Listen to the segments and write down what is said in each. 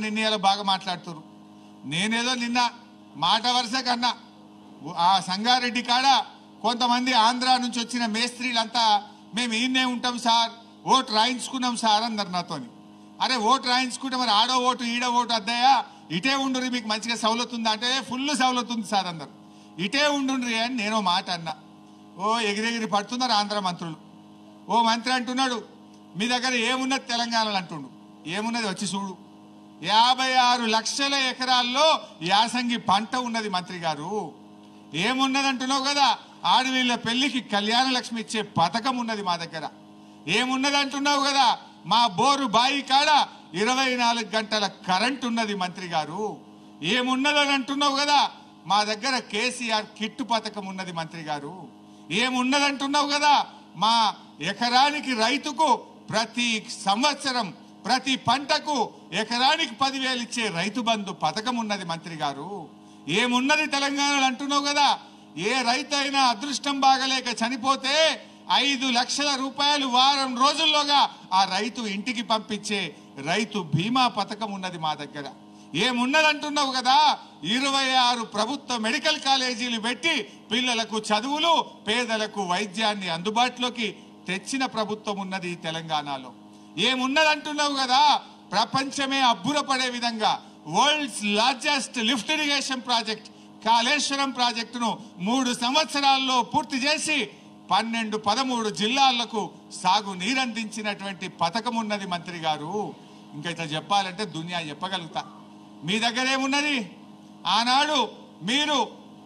నిన్న ఇలా బాగా మాట్లాడుతున్నారు నేనేదో నిన్న మాట వరుస కన్నా ఆ సంగారెడ్డి కాడ కొంతమంది ఆంధ్ర నుంచి వచ్చిన మేస్త్రీలంతా మేము ఈయనే ఉంటాం సార్ ఓటు రాయించుకున్నాం సార్ అన్నారు నాతోని అరే ఓటు రాయించుకుంటే మరి ఆడో ఓటు ఈడో ఓటు అద్దయ్యా ఇటే ఉండుర్రి మీకు మంచిగా సవలత్ ఉందా అంటే ఫుల్ సవలత్ ఉంది సార్ అన్నారు ఇటే ఉండుండ్రి అని నేను మాట అన్నా ఓ ఎగిరెగిరి పడుతున్నారు ఆంధ్ర మంత్రులు ఓ మంత్రి అంటున్నాడు మీ దగ్గర ఏమున్నది తెలంగాణలో అంటుండు ఏమున్నది వచ్చి చూడు యాభై ఆరు లక్షల ఎకరాల్లో యాసంగి పంట ఉన్నది మంత్రి గారు ఏమున్నది అంటున్నావు కదా ఆడవీళ్ళ పెళ్లికి కళ్యాణ లక్ష్మి ఇచ్చే పథకం ఉన్నది మా దగ్గర ఏమున్నది అంటున్నావు కదా మా బోరు బాయి కాడ ఇరవై నాలుగు గంటల కరెంట్ ఉన్నది మంత్రి గారు ఏమున్నదని అంటున్నావు కదా మా దగ్గర కేసీఆర్ కిట్టు పథకం ఉన్నది మంత్రి గారు ఏమున్నదంటున్నావు కదా మా ఎకరానికి రైతుకు ప్రతి సంవత్సరం ప్రతి పంటకు ఎకరానికి పదివేలు ఇచ్చే రైతు బంధు పథకం ఉన్నది మంత్రి గారు ఏమున్నది తెలంగాణలో అంటున్నావు కదా ఏ రైతు అయినా అదృష్టం బాగలేక చనిపోతే ఐదు లక్షల రూపాయలు వారం రోజుల్లోగా ఆ రైతు ఇంటికి పంపించే రైతు బీమా పథకం ఉన్నది మా దగ్గర ఏమున్నదంటున్నావు కదా ఇరవై ఆరు ప్రభుత్వ మెడికల్ కాలేజీలు పెట్టి పిల్లలకు చదువులు పేదలకు వైద్యాన్ని అందుబాటులోకి తెచ్చిన ప్రభుత్వం ఉన్నది ఈ తెలంగాణలో ఏమున్నదంటున్నావు కదా ప్రపంచమే అబ్బురపడే విధంగా worlds largest lift irrigation project Kaleshwaram ప్రాజెక్టును మూడు సంవత్సరాల్లో పూర్తి చేసి పన్నెండు పదమూడు జిల్లాలకు సాగు నీరందించినటువంటి పథకం ఉన్నది మంత్రి గారు ఇంకా ఇట్లా చెప్పాలంటే దునియా చెప్పగలుగుతా మీ దగ్గర ఏమున్నది ఆనాడు మీరు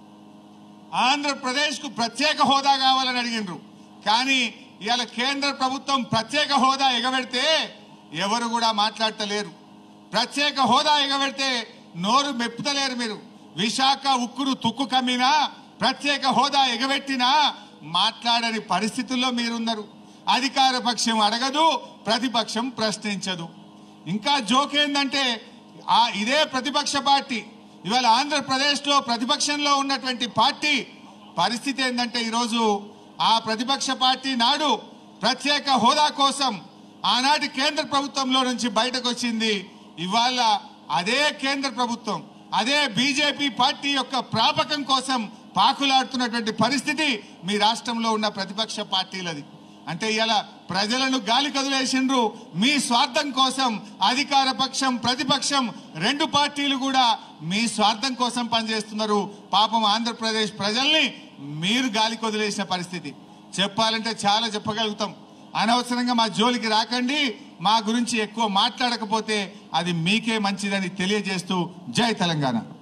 ఆంధ్రప్రదేశ్కు ప్రత్యేక హోదా కావాలని అడిగినరు కానీ ఇవాళ కేంద్ర ప్రభుత్వం ప్రత్యేక హోదా ఎగబెడితే ఎవరు కూడా మాట్లాడతలేరు ప్రత్యేక హోదా ఎగబెడితే నోరు మెప్పుతలేరు మీరు విశాఖ ఉక్కురు తుక్కు కమ్మినా ప్రత్యేక హోదా ఎగబెట్టినా మాట్లాడని పరిస్థితుల్లో మీరున్నారు అధికార పక్షం అడగదు ప్రతిపక్షం ప్రశ్నించదు ఇంకా జోక్ ఏంటంటే ఆ ఇదే ప్రతిపక్ష పార్టీ ఇవాళ ఆంధ్రప్రదేశ్లో ప్రతిపక్షంలో ఉన్నటువంటి పార్టీ పరిస్థితి ఏంటంటే ఈరోజు ఆ ప్రతిపక్ష పార్టీ నాడు ప్రత్యేక హోదా కోసం ఆనాటి కేంద్ర ప్రభుత్వంలో నుంచి బయటకు వచ్చింది ఇవాళ అదే కేంద్ర ప్రభుత్వం అదే బీజేపీ పార్టీ యొక్క ప్రాపకం కోసం పాకులాడుతున్నటువంటి పరిస్థితి మీ రాష్ట్రంలో ఉన్న ప్రతిపక్ష పార్టీలది అంటే ఇలా ప్రజలను గాలి కదిలేసిండ్రు మీ స్వార్థం కోసం అధికార పక్షం ప్రతిపక్షం రెండు పార్టీలు కూడా మీ స్వార్థం కోసం పనిచేస్తున్నారు పాపం ఆంధ్రప్రదేశ్ ప్రజల్ని మీరు గాలి కొదిలేసిన పరిస్థితి చెప్పాలంటే చాలా చెప్పగలుగుతాం అనవసరంగా మా జోలికి రాకండి మా గురించి ఎక్కువ మాట్లాడకపోతే అది మీకే మంచిదని తెలియజేస్తూ జై తెలంగాణ